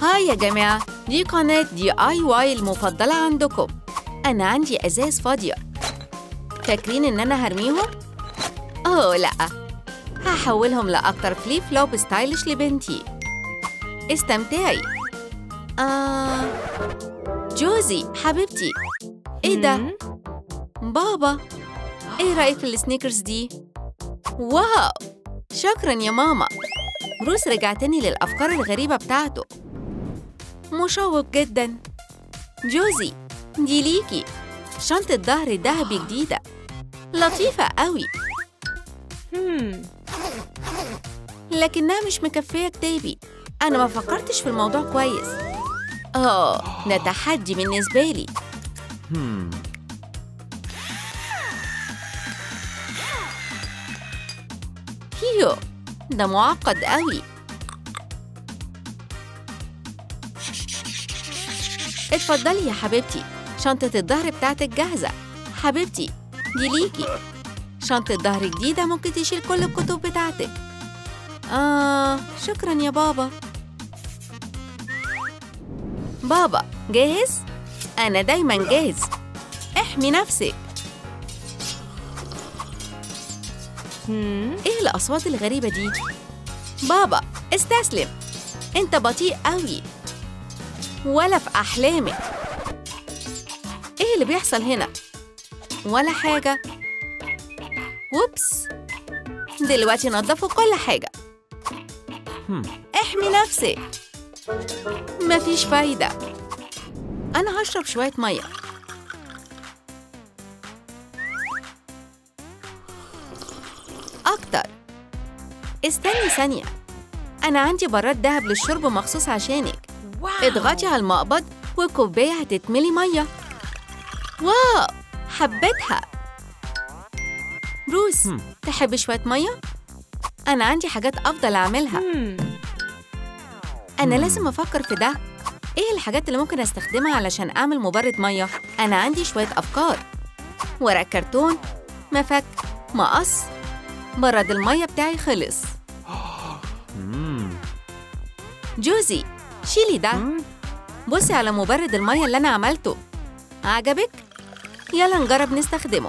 هاي يا جماعة دي قناة دي آي واي المفضلة عندكم أنا عندي أزاز فاضية فاكرين إن أنا هرميهم؟ أوه لأ هحولهم لأكتر فليب فلوب ستايلش لبنتي استمتعي آه جوزي حبيبتي إيه ده؟ مم. بابا إيه رأيك في السنيكرز دي؟ واو شكرا يا ماما بروس رجعتني للأفكار الغريبة بتاعته مشوق جدا جوزي دي ليكي شنطة ظهر ذهبي جديدة لطيفة قوي مم. لكنها مش مكفية كتابي أنا ما فكرتش في الموضوع كويس آه ده تحدي بالنسبة لي Hmm. هيو ده معقد قوي اتفضلي يا حبيبتي شنطة الظهر بتاعتك جاهزة حبيبتي دي ليكي شنطة ظهر جديدة ممكن تشيل كل الكتب بتاعتك آه شكرا يا بابا بابا جاهز؟ أنا دايما جاهز احمي نفسك مم. ايه الاصوات الغريبه دي بابا استسلم انت بطيء قوي ولا في احلامك ايه اللي بيحصل هنا ولا حاجه ووبس دلوقتي نظفوا كل حاجه Hmm. احمي نفسك مفيش فايده انا هشرب شويه ميه اكتر استني ثانيه انا عندي براد دهب للشرب مخصوص عشانك واو اضغطي على المقبض والكوبايه هتتملي ميه واو حبيتها بروس هم. تحب شويه ميه انا عندي حاجات افضل اعملها مم. أنا مم. لازم أفكر في ده إيه الحاجات اللي ممكن أستخدمها علشان أعمل مبرد مية؟ أنا عندي شوية أفكار ورق كرتون مفك مقص برد المية بتاعي خلص Hmm. جوزي شيلي ده Hmm. بصي على مبرد المية اللي أنا عملته عجبك؟ يلا نجرب نستخدمه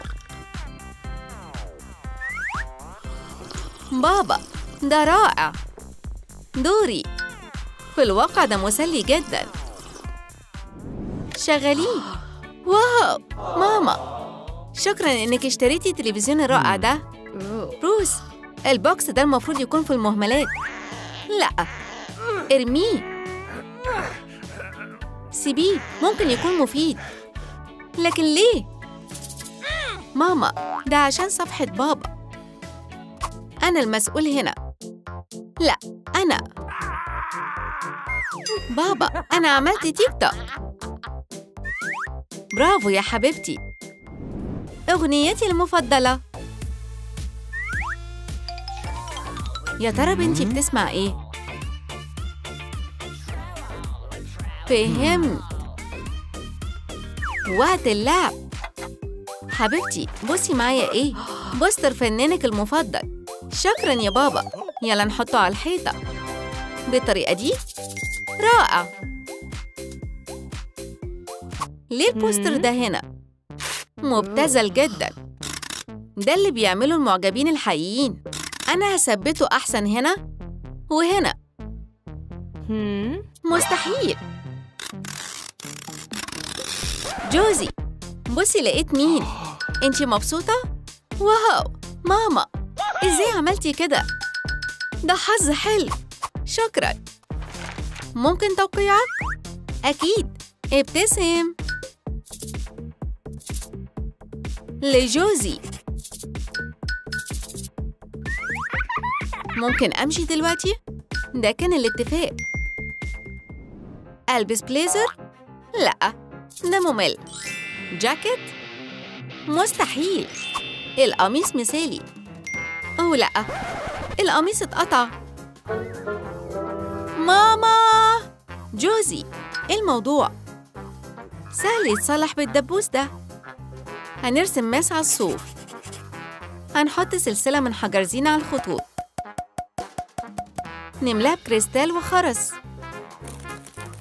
بابا ده رائع دوري في الواقع ده مسلي جدا شغليه واو ماما شكرا انك اشتريتي التلفزيون الرائع ده أوه. بروس البوكس ده المفروض يكون في المهملات لا ارميه سيبيه ممكن يكون مفيد لكن ليه ماما ده عشان صفحة بابا أنا المسؤول هنا لا أنا بابا أنا عملت تيك توك برافو يا حبيبتي أغنيتي المفضلة يا ترى بنتي بتسمع إيه؟ فهمت وقت اللعب حبيبتي بصي معايا ايه بوستر فنانك المفضل شكرا يا بابا يلا نحطه على الحيطة بالطريقة دي رائع ليه البوستر مم. ده هنا مبتذل جدا ده اللي بيعمله المعجبين الحقيقيين أنا هثبته أحسن هنا وهنا مم. مستحيل جوزي بصي لقيت مين انتي مبسوطة؟ واو ماما ازاي عملتي كده؟ ده حظ حلو شكرا ممكن توقيعك؟ أكيد ابتسم لجوزي ممكن أمشي دلوقتي؟ ده كان الاتفاق ألبس بليزر؟ لأ ده ممل جاكيت؟ مستحيل القميص مثالي أوه لأ القميص اتقطع ماما جوزي إيه الموضوع؟ سهل يتصلح بالدبوس ده هنرسم ماس على الصوف هنحط سلسلة من حجر زينة على الخطوط نملاها بكريستال وخرز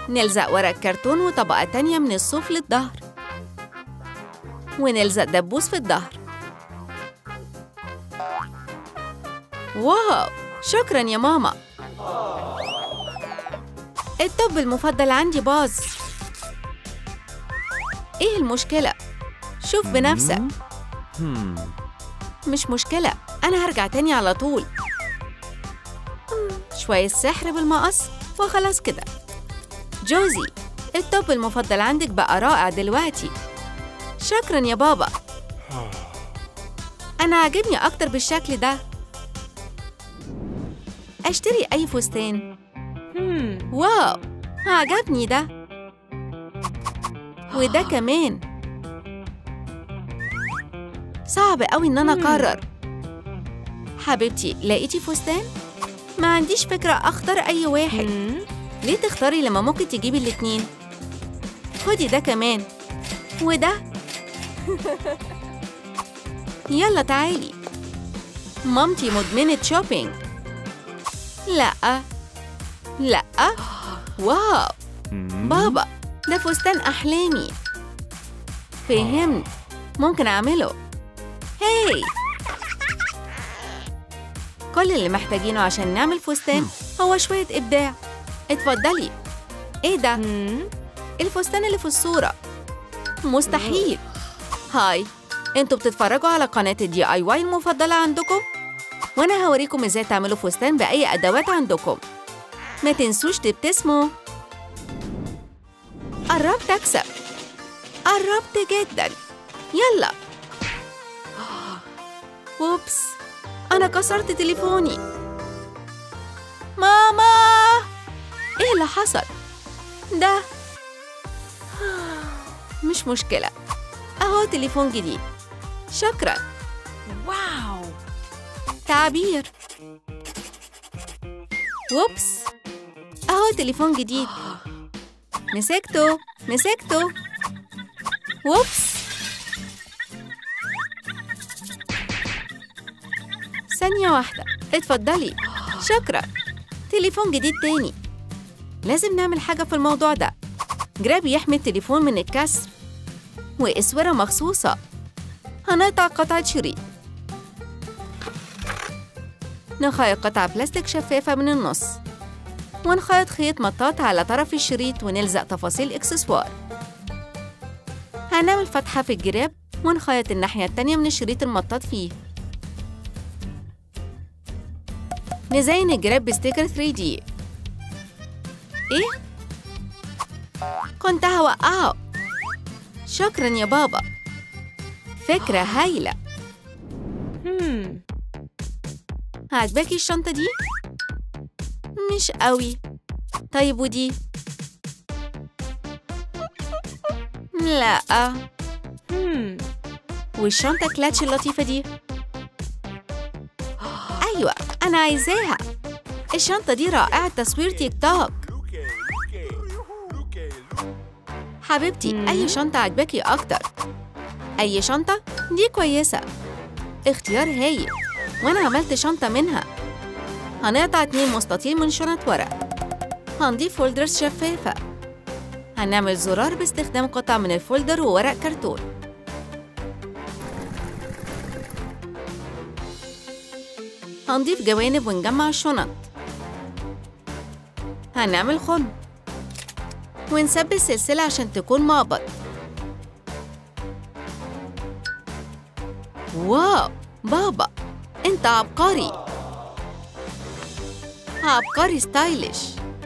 نلزق ورق كرتون وطبقة تانية من الصوف للظهر ونلزق دبوس في الظهر واو شكرا يا ماما الطب المفضل عندي باظ ايه المشكلة؟ شوف بنفسك Hmm. مش مشكلة أنا هرجع تاني على طول شوية سحر بالمقص وخلاص كده جوزي التوب المفضل عندك بقى رائع دلوقتي شكرا يا بابا أنا عاجبني أكتر بالشكل ده أشتري أي فستان Hmm. واو عجبني ده وده كمان صعب قوي ان انا مم. اقرر حبيبتي لقيتي فستان ما عنديش فكرة اختار اي واحد Hmm. ليه تختاري لما ممكن تجيبي الاتنين خدي ده كمان وده يلا تعالي مامتي مدمنة شوبينج لا لا واو Hmm. بابا ده فستان أحلامي فهمت ممكن أعمله هاي كل اللي محتاجينه عشان نعمل فستان هو شوية إبداع اتفضلي إيه ده؟ Hmm. الفستان اللي في الصورة مستحيل هاي انتوا بتتفرجوا على قناة الدي اي واي المفضلة عندكم؟ وانا هوريكم ازاي تعملوا فستان بأي أدوات عندكم ما تنسوش تبتسموا قربت أكسب قربت جدا يلا ووبس أنا كسرت تليفوني ماما إيه اللي حصل؟ ده مش مشكلة أهو تليفون جديد شكرا Wow. تعبير ووبس أهو تليفون جديد مسكته مسكته ووبس ثانية واحدة اتفضلي شكرا تليفون جديد تاني لازم نعمل حاجة في الموضوع ده جراب يحمي التليفون من الكسر وإسورة مخصوصة هنقطع قطعة شريط نخيط قطعة بلاستيك شفافة من النص ونخيط خيط مطاط على طرف الشريط ونلزق تفاصيل إكسسوار هنعمل فتحة في الجراب ونخيط الناحية التانية من الشريط المطاط فيه نزين الجراب بستيكر 3D إيه؟ كنت هوقعه شكرا يا بابا فكرة هايلة Hmm. عجباكي الشنطة دي؟ مش قوي طيب ودي؟ لا Hmm. والشنطة كلاتش اللطيفة دي؟ أيوة أنا عايزاها الشنطة دي رائعة تصوير تيك توك حبيبتي مم. أي شنطة عجباكي أكتر أي شنطة دي كويسة اختيار هايل وأنا عملت شنطة منها هنقطع اتنين مستطيل من شنط ورق هنضيف فولدرز شفافة هنعمل زرار باستخدام قطع من الفولدر وورق كرتون هنضيف جوانب ونجمع الشنط هنعمل خن ونثبت السلسلة عشان تكون مقبض واو بابا انت عبقري عبقري ستايلش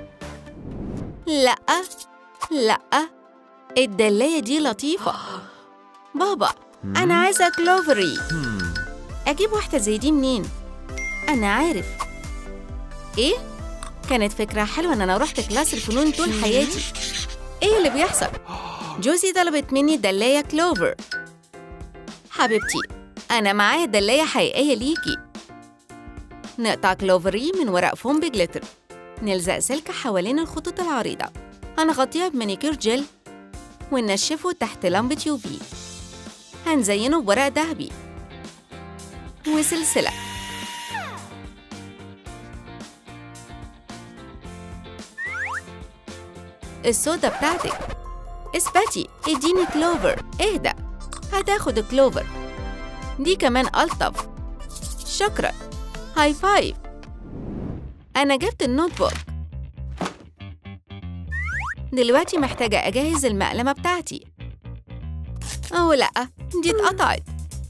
لا لا الدلاية دي لطيفة بابا أنا عايزة كلوفري Hmm. أجيب واحدة زي دي منين؟ أنا عارف إيه؟ كانت فكرة حلوة إن أنا رحت كلاس الفنون طول حياتي إيه اللي بيحصل؟ جوزي طلبت مني دلاية كلوفر حبيبتي أنا معايا دلاية حقيقية ليكي نقطع كلوفري من ورق فوم بجليتر نلزق سلك حوالين الخطوط العريضة هنغطيها بمانيكير جل وننشفه تحت لمبة يوفي هنزينه بورق ذهبي وسلسلة السودا بتاعتك اثبتي اديني كلوفر اهدى هتاخد كلوفر دي كمان ألطف شكرا هاي فايف أنا جبت النوت بوك دلوقتي محتاجة أجهز المقلمة بتاعتي أوه لأ دي اتقطعت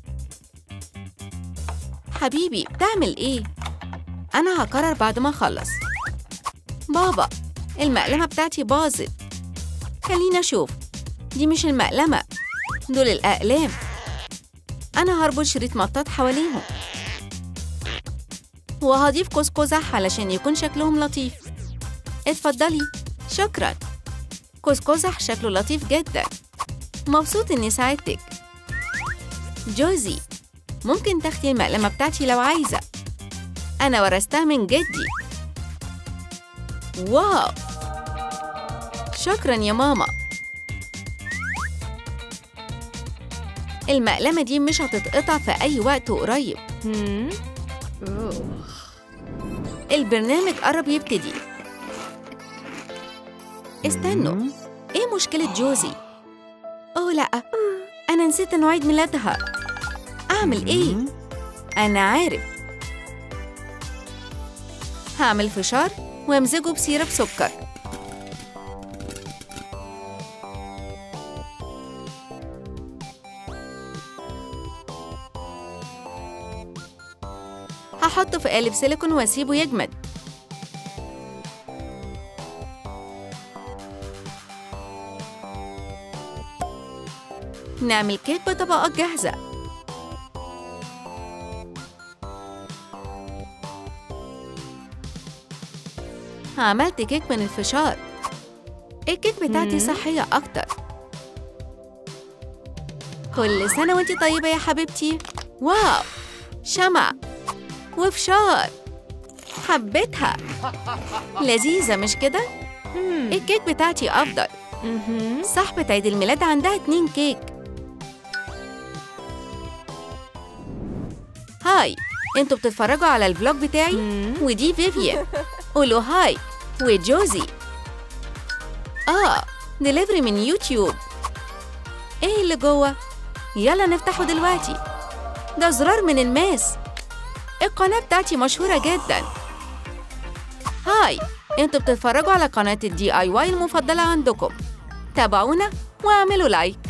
حبيبي بتعمل إيه؟ أنا هقرر بعد ما أخلص بابا المقلمة بتاعتي باظت خلينا أشوف دي مش المقلمة دول الأقلام أنا هربط شريط مطاط حواليهم وهضيف قوس قزح علشان يكون شكلهم لطيف اتفضلي شكرا قوس قزح شكله لطيف جدا مبسوط إني ساعدتك جوزي ممكن تاخدي المقلمة بتاعتي لو عايزة أنا ورثتها من جدي واو شكرا يا ماما المقلمة دي مش هتتقطع في أي وقت قريب Hmm. البرنامج قرب يبتدي استنوا مم. ايه مشكلة جوزي؟ اوه لا انا نسيت انه عيد ميلادها اعمل ايه؟ مم. انا عارف هعمل فشار وامزجه بسيرب سكر هحطه في قالب سيليكون واسيبه يجمد نعمل كيك بطبقات جاهزة عملت كيك من الفشار الكيك بتاعتي مم. صحية أكتر كل سنة وانتي طيبة يا حبيبتي واو شمع وفشار حبيتها لذيذة مش كده؟ Hmm. الكيك بتاعتي أفضل Mm-hmm. صاحبة عيد الميلاد عندها اتنين كيك هاي انتوا بتتفرجوا على الفلوج بتاعي Hmm. ودي فيفيان قولوا هاي وجوزي اه دليفري من يوتيوب ايه اللي جوه يلا نفتحه دلوقتي ده زرار من الماس القناة بتاعتي مشهورة جدا هاي انتوا بتتفرجوا على قناة الدي اي واي المفضلة عندكم تابعونا واعملوا لايك